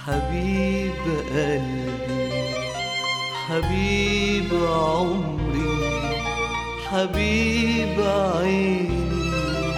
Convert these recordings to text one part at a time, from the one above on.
حبيب قلبي حبيب عمري حبيب عيني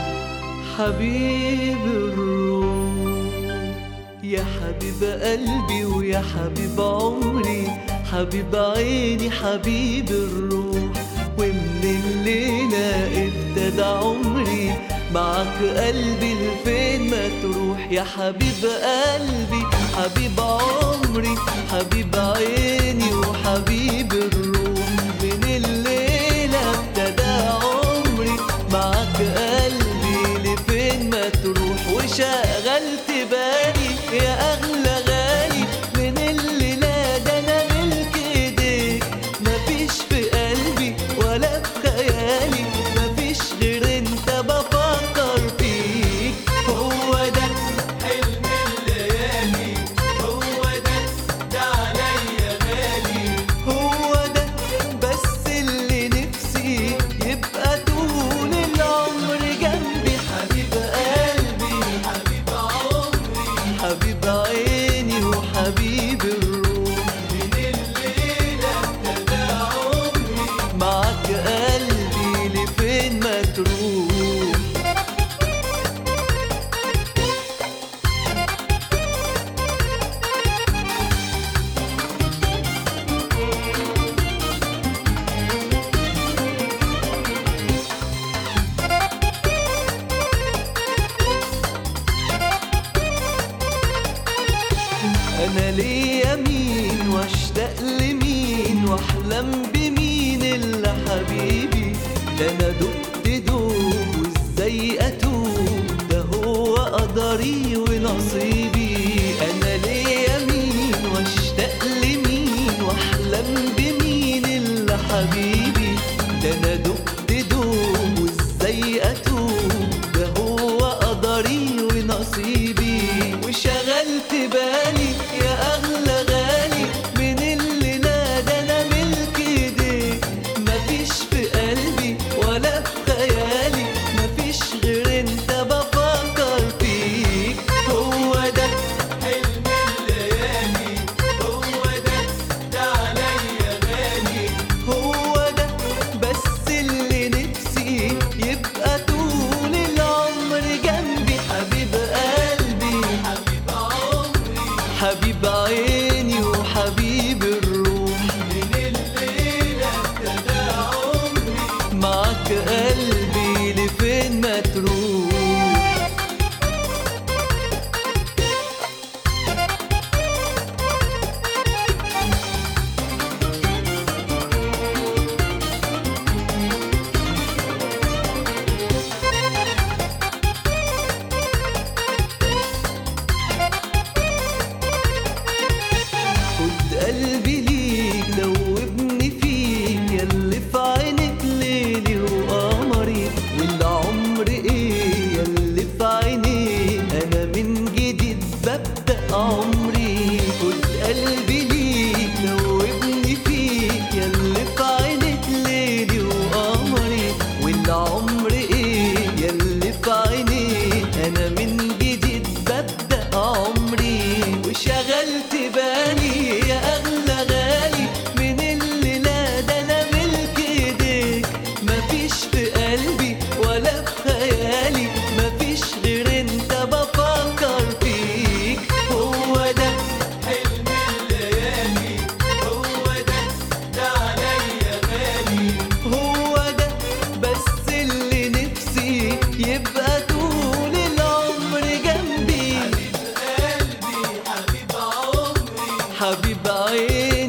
حبيب الروح يا حبيب قلبي ويا حبيب عمري حبيب عيني حبيب الروح ومن الليلة ابتدى عمري معك قلبي لفين ما تروح يا حبيب قلبي حبيب عمري حبيب عيني وحبيب الروح من الليلة ابتدى عمري معك قلبي لفين ما تروح وشغلت بالي يا أغلى غالي من الليلة ده أنا ملك إيديك مفيش في قلبي ولا في خيالي مفيش غير أنت بفكر فيك هو ده حلم الليالي هو ده ده عليا غالي هو ده بس اللي نفسي يبقى طول العمر جنبي حبيب قلبي حبيب عمري حبيب عيني وحبيب الروح من الليلة ابتدى عمري معاك قلبي لفين ما تروح انا ليا مين واشتاق لمين واحلم بمين الا حبيبي ده انا دقت دوب وازاي اتوب ده هو قدري ونصيبي انا ليا مين واشتاق لمين واحلم بمين الا حبيبي ده انا دقت دوب وازاي اتوب ده هو قدري ونصيبي وشغلت بالي يا اغلى غالي من اللي نادى انا ملك ايديك مفيش في قلبي ولا في خيالي مفيش غير انت بفكر فيك هو ده حلم الليالي هو ده ده عليا غالي هو ده بس اللي نفسي يبقى طول العمر جنبي حبيب قلبي حبيب عمري حبيب عيني وحبيب الروح من الليلة ابتدى عمري معك قلبي لفين ما تروح خد قلبي ليك دوبني فيك ياللي في عينك ليلي وقمري والعمر ايه ياللي في عينيك انا من جديد ببدأ عمري خد قلبي ليك دوبني فيك ياللي في عينك ليلي وقمري والعمر ايه ياللي في عينيك انا من جديد ببدأ عمري وشغلت بالي يا اغلى غالي من اللي لا ده انا ملك ايديك مفيش في قلبي ولا في خيالي مفيش غير انت بفكر فيك هو ده حلم الليالي هو ده ده عليا غالي هو ده بس اللي نفسي يبقى طول العمر جنبي حبيب قلبي حبيب عمري حبيب عيني